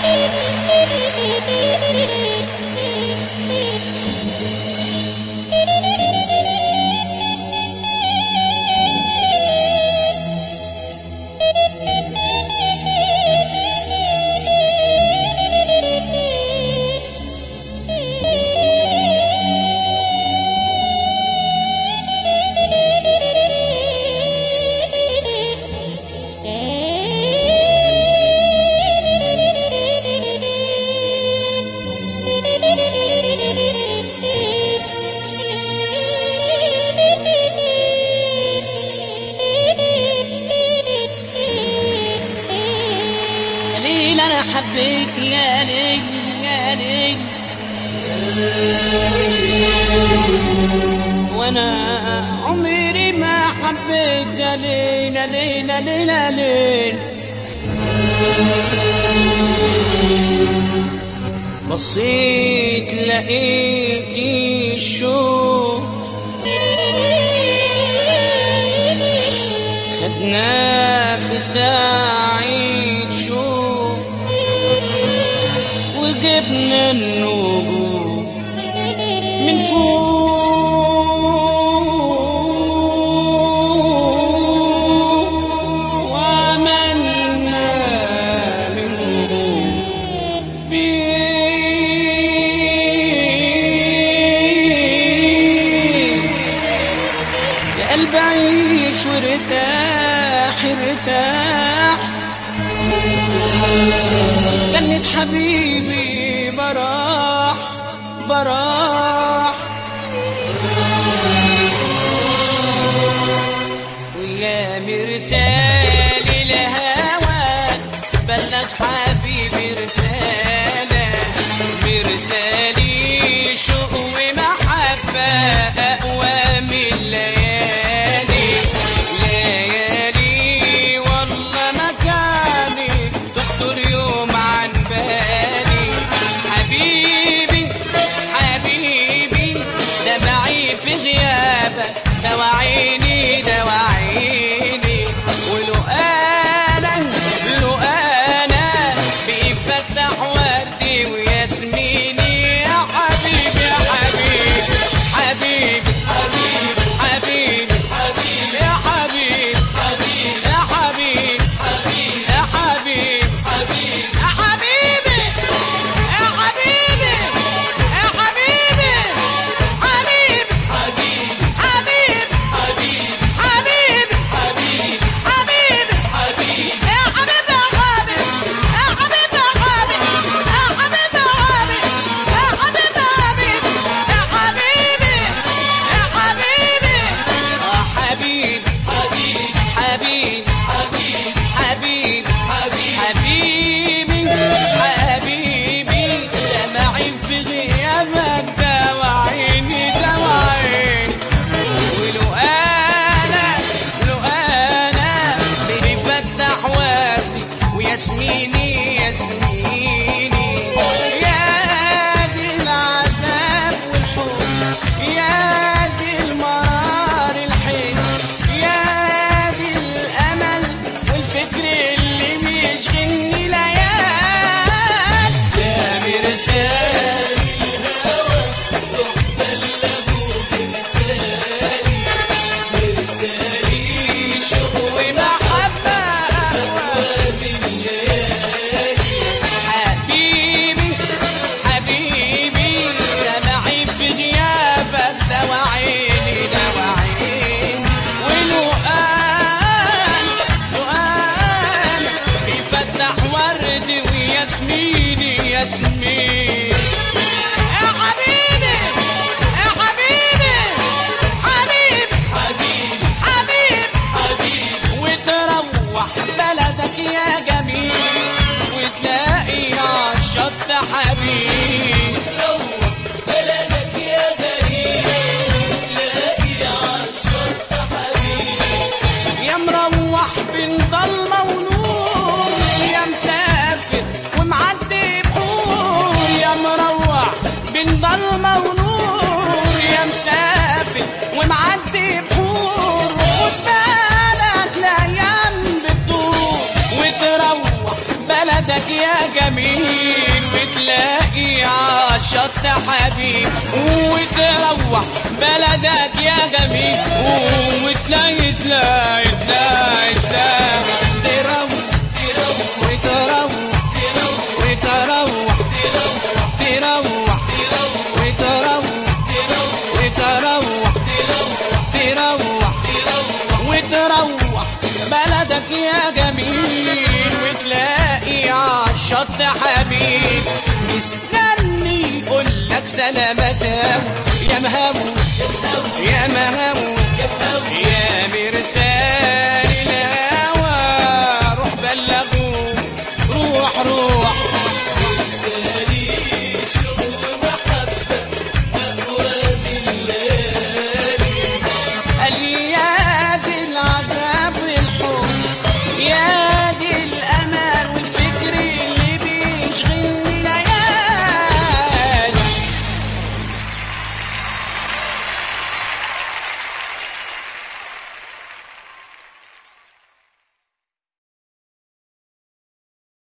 ليل انا حبيت يا ليل يا ليل وانا عمري ما حبيت يا ليل يا ليل يا ليل يا ليل بصيت لقيت الشوق خدنا في ساعة شوق وجبنا النجوم من فوق وعملنا منهم بيت يا قلبي عيش وارتاح ارتاح جنة حبيبي براح براح ويا مرسال الهوى بلغ حبيبي رسالة مرسالي شوق ومحبة أقوى من الليالي ليالي والله مكاني تخطر يوم عن بالي حبيبي حبيبي دمعي في غيابك دواعيني دواعيني ولو انا لو انا بيفتح وردي وياسميني يا حبيبي يا حبيبي حبيبي عالشط حبيب وتروح بلدك يا جميل وتلاقي تلاقي تلاقي تلاقي تروح وتروح وتروح تروح وتروح وتروح تروح وتروح بلدك يا جميل وتلاقي عالشط حبيب مستني يقول لك سلامته يا مهمو يا مهمو يا مرسال